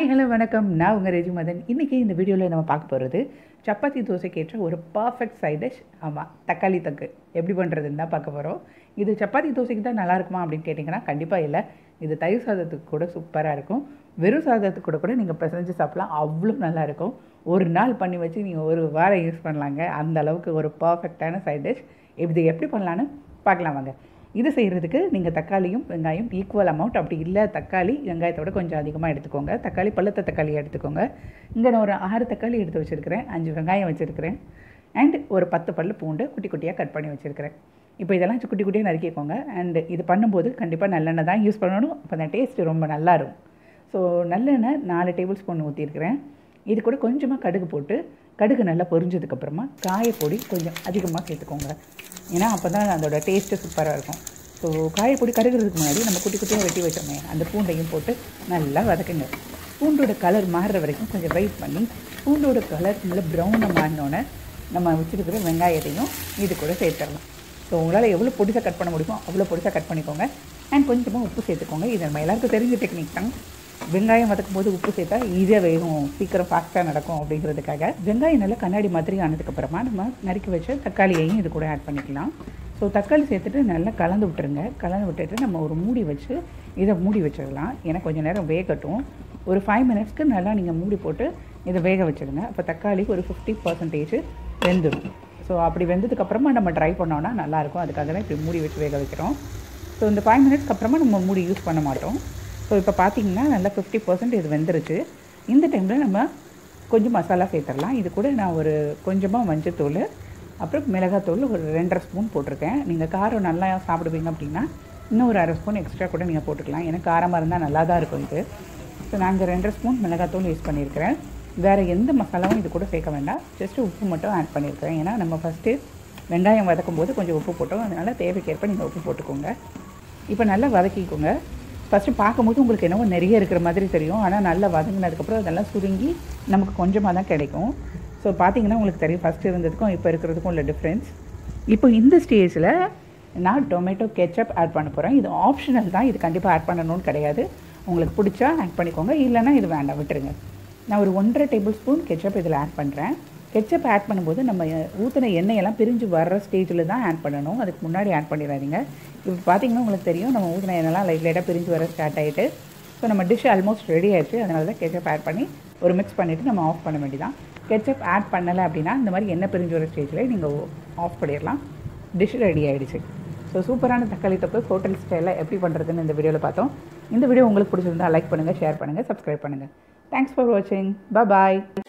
hello வணக்கம் நான் உங்கள் ரெஜி மதன் இன்றைக்கி இந்த வீடியோவில் நம்ம பார்க்க போகிறது சப்பாத்தி தோசைக்கு ஏற்ற ஒரு பர்ஃபெக்ட் சைட் டிஷ் ஆமாம் தக்காளி தொக்கு எப்படி பண்ணுறதுன்னு தான் பார்க்க போகிறோம் இது சப்பாத்தி தோசைக்கு தான் நல்லா இருக்குமா அப்படின்னு கேட்டிங்கன்னா கண்டிப்பாக இல்லை இது தயிர் சாதத்துக்கு கூட சூப்பராக இருக்கும் வெறும் சாதத்துக்கு கூட கூட நீங்கள் பிசைஞ்சு சாப்பிடலாம் அவ்வளோ நல்லா இருக்கும் ஒரு நாள் பண்ணி வச்சு நீங்கள் ஒரு வாரம் யூஸ் பண்ணலாங்க அந்த அளவுக்கு ஒரு பர்ஃபெக்டான சைட் டிஷ் இது எப்படி பண்ணலான்னு பார்க்கலாம் வாங்க இது செய்கிறதுக்கு நீங்கள் தக்காளியும் வெங்காயம் ஈக்குவல் அமௌண்ட் அப்படி இல்லை தக்காளி வெங்காயத்தோட கொஞ்சம் அதிகமாக எடுத்துக்கோங்க தக்காளி பழுத்த தக்காளி எடுத்துக்கோங்க இங்கே நான் ஒரு ஆறு தக்காளி எடுத்து வச்சுருக்கிறேன் அஞ்சு வெங்காயம் வச்சுருக்கிறேன் அண்ட் ஒரு பத்து பல்லு பூண்டு குட்டி குட்டியாக கட் பண்ணி வச்சுருக்கிறேன் இப்போ இதெல்லாம் குட்டி குட்டியாக நறுக்கிக்கோங்க அண்ட் இது பண்ணும்போது கண்டிப்பாக நல்லெண்ணெய் தான் யூஸ் பண்ணணும் அப்போ அந்த டேஸ்ட் ரொம்ப நல்லா இருக்கும் ஸோ நல்லெண்ணெய் நாலு டேபிள் ஸ்பூன் ஊற்றிருக்கிறேன் இது கூட கொஞ்சமாக கடுகு போட்டு கடுகு நல்லா பொரிஞ்சதுக்கப்புறமா காயப்பொடி கொஞ்சம் அதிகமாக சேர்த்துக்கோங்க ஏன்னா அப்போ தான் அதோட டேஸ்ட்டு சூப்பராக இருக்கும் ஸோ காயப்பொடி கருகிறதுக்கு முன்னாடி நம்ம குட்டி குட்டியாக வெட்டி வச்சோமே அந்த பூண்டையும் போட்டு நல்லா வதக்குங்க பூண்டோட கலர் மாறுற வரைக்கும் கொஞ்சம் வெயிட் பண்ணி பூண்டோட கலர் நல்லா ப்ரௌனாக மாறினோன்னே நம்ம வச்சுருக்கிற வெங்காயத்தையும் இது கூட சேர்த்துடலாம் ஸோ உங்களால் எவ்வளோ பொடிசாக கட் பண்ண முடியுமோ அவ்வளோ பொடிசாக கட் பண்ணிக்கோங்க அண்ட் கொஞ்சமாக உப்பு சேர்த்துக்கோங்க இது நம்ம எல்லாருக்கும் தெரிஞ்ச டெக்னிக் தான் வெங்காயம் வதக்கும் போது உப்பு சேர்த்தா ஈஸியாக வேகும் சீக்கிரம் ஃபாஸ்ட்டாக நடக்கும் அப்படிங்கிறதுக்காக வெங்காயம் நல்லா கண்ணாடி மாதிரி ஆனதுக்கப்புறமா நம்ம நறுக்கி வச்ச தக்காளியையும் இது கூட ஆட் பண்ணிக்கலாம் ஸோ தக்காளி சேர்த்துட்டு நல்லா கலந்து விட்டுருங்க கலந்து விட்டுட்டு நம்ம ஒரு மூடி வச்சு இதை மூடி வச்சிடலாம் ஏன்னா கொஞ்சம் நேரம் வேகட்டும் ஒரு ஃபைவ் மினிட்ஸ்க்கு நல்லா நீங்கள் மூடி போட்டு இதை வேக வச்சுடுங்க அப்போ தக்காளி ஒரு ஃபிஃப்டி பர்சன்டேஜ் வெந்துடும் ஸோ அப்படி வெந்ததுக்கப்புறமா நம்ம ட்ரை பண்ணோன்னா நல்லாயிருக்கும் அதுக்காக தான் இப்படி மூடி வச்சு வேக வைக்கிறோம் ஸோ இந்த ஃபைவ் மினிட்ஸ்க்கு அப்புறமா நம்ம மூடி யூஸ் பண்ண மாட்டோம் ஸோ இப்போ பார்த்தீங்கன்னா நல்லா ஃபிஃப்டி பர்சன்ட் இது வெந்துருச்சு இந்த டைமில் நம்ம கொஞ்சம் மசாலா சேர்த்துடலாம் இது கூட நான் ஒரு கொஞ்சமாக மஞ்சத்தூள் அப்புறம் மிளகாத்தூள் ஒரு ரெண்டரை ஸ்பூன் போட்டிருக்கேன் நீங்கள் காரம் நல்லா சாப்பிடுவீங்க அப்படின்னா இன்னும் ஒரு அரை ஸ்பூன் எக்ஸ்ட்ரா கூட நீங்கள் போட்டுக்கலாம் ஏன்னா காரமாக இருந்தால் நல்லா தான் இருக்கும் இது ஸோ நாங்கள் ரெண்டரை ஸ்பூன் மிளகாத்தூள் யூஸ் பண்ணியிருக்கிறேன் வேறு எந்த மசாலாவும் இது கூட சேர்க்க வேண்டாம் ஜஸ்ட்டு உப்பு மட்டும் ஆட் பண்ணியிருக்கிறேன் ஏன்னா நம்ம ஃபஸ்ட்டு வெங்காயம் வதக்கும் போது கொஞ்சம் உப்பு போட்டோம் அதனால் தேவைக்கேற்ப நீங்கள் உப்பு போட்டுக்கோங்க இப்போ நல்லா வதக்கிக்கோங்க ஃபஸ்ட்டு பார்க்கும்போது உங்களுக்கு என்னவோ நிறைய இருக்கிற மாதிரி தெரியும் ஆனால் நல்லா வதங்கினதுக்கப்புறம் அதெல்லாம் சுருங்கி நமக்கு கொஞ்சமாக தான் கிடைக்கும் ஸோ பார்த்தீங்கன்னா உங்களுக்கு தெரியும் ஃபஸ்ட்டு இருந்ததுக்கும் இப்போ இருக்கிறதுக்கும் உள்ள டிஃப்ரென்ஸ் இப்போ இந்த ஸ்டேஜில் நான் டொமேட்டோ கெச்சப் ஆட் பண்ண போகிறேன் இது ஆப்ஷனல் தான் இது கண்டிப்பாக ஆட் பண்ணணும்னு கிடையாது உங்களுக்கு பிடிச்சா ஆட் பண்ணிக்கோங்க இல்லைன்னா இது வேண்டாம் விட்டுருங்க நான் ஒரு ஒன்றரை டேபிள் ஸ்பூன் கெச்சப் இதில் ஆட் பண்ணுறேன் கெச்சப் ஆட் பண்ணும்போது நம்ம ஊற்றின எண்ணெயெல்லாம் பிரிஞ்சு வர்ற ஸ்டேஜில் தான் ஆட் பண்ணணும் அதுக்கு முன்னாடி ஆட் பண்ணிடாதீங்க இப்போ பார்த்தீங்கன்னா உங்களுக்கு தெரியும் நம்ம ஊற்றின எண்ணெய்லாம் லைட் லைட்டாக பிரிஞ்சு வர ஸ்டார்ட் ஆகிட்டு ஸோ நம்ம டிஷ் ஆல்மோஸ்ட் ரெடி ஆயிடுச்சு அதனால தான் கெச்சப் ஆட் பண்ணி ஒரு மிக்ஸ் பண்ணிவிட்டு நம்ம ஆஃப் பண்ண வேண்டியதான் கெச்சப் ஆட் பண்ணலை அப்படின்னா இந்த மாதிரி எண்ணெய் பிரிஞ்சு வர ஸ்டேஜில் நீங்கள் ஆஃப் பண்ணிடலாம் டிஷ் ரெடி ஆகிடுச்சு ஸோ சூப்பரான தக்காளி தொப்பு ஹோட்டல் ஸ்டைலில் எப்படி பண்ணுறதுன்னு இந்த வீடியோவில் பார்த்தோம் இந்த வீடியோ உங்களுக்கு பிடிச்சிருந்தா லைக் பண்ணுங்கள் ஷேர் பண்ணுங்கள் சப்ஸ்கிரைப் பண்ணுங்கள் தேங்க்ஸ் ஃபார் வாட்சிங் பாய்